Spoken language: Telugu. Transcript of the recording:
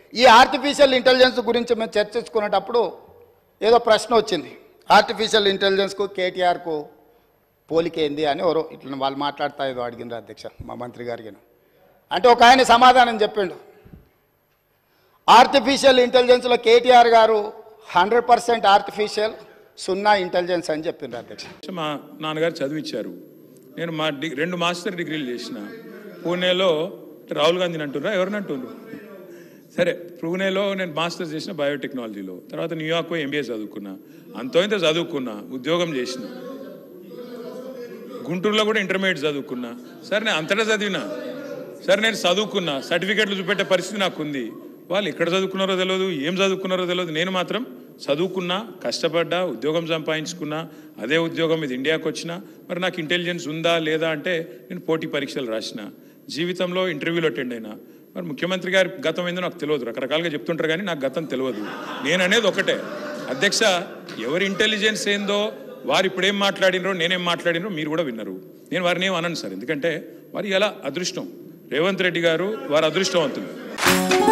ఈ ఆర్టిఫిషియల్ ఇంటెలిజెన్స్ గురించి మేము చర్చించుకునేటప్పుడు ఏదో ప్రశ్న వచ్చింది ఆర్టిఫిషియల్ ఇంటెలిజెన్స్కు కేటీఆర్కు పోలిక ఏంది అని ఎవరో ఇట్లా వాళ్ళు మాట్లాడుతా ఏదో అడిగినారు అధ్యక్ష మా మంత్రి గారికి అంటే ఒక ఆయన సమాధానం చెప్పిండు ఆర్టిఫిషియల్ ఇంటెలిజెన్స్లో KTR garu hundred percent artificial సున్నా ఇంటెలిజెన్స్ అని చెప్పిండ్రు అధ్యక్ష మా నాన్నగారు చదివించారు నేను మా డి రెండు మాస్టర్ డిగ్రీలు చేసిన పూణేలో రాహుల్ గాంధీని అంటున్నా ఎవరిని అంటున్నారు సరే పూణేలో నేను మాస్టర్స్ చేసిన బయోటెక్నాలజీలో తర్వాత న్యూయార్క్ ఎంబీఏ చదువుకున్నా అంతో ఇంత చదువుకున్నా ఉద్యోగం చేసిన గుంటూరులో కూడా ఇంటర్మీడియట్ చదువుకున్నా సరే నేను అంతటా చదివినా సరే నేను చదువుకున్నా సర్టిఫికెట్లు చూపెట్టే పరిస్థితి నాకు ఉంది వాళ్ళు ఎక్కడ చదువుకున్నారో తెలియదు ఏం చదువుకున్నారో తెలియదు నేను మాత్రం చదువుకున్నా కష్టపడ్డా ఉద్యోగం సంపాదించుకున్నా అదే ఉద్యోగం ఇది ఇండియాకి వచ్చిన మరి నాకు ఇంటెలిజెన్స్ ఉందా లేదా అంటే నేను పోటీ పరీక్షలు రాసిన జీవితంలో ఇంటర్వ్యూలో అటెండ్ అయినా మరి ముఖ్యమంత్రి గారి గతం ఏందో నాకు తెలియదు రకరకాలుగా చెప్తుంటారు కానీ నాకు గతం తెలియదు నేను అనేది ఒకటే అధ్యక్ష ఎవరి ఇంటెలిజెన్స్ ఏందో వారు ఇప్పుడు ఏం మాట్లాడినరో నేనేం మాట్లాడినరో మీరు కూడా విన్నారు నేను వారిని ఏం అనను సార్ ఎందుకంటే వారి ఎలా అదృష్టం రేవంత్ రెడ్డి గారు వారు అదృష్టవంతులు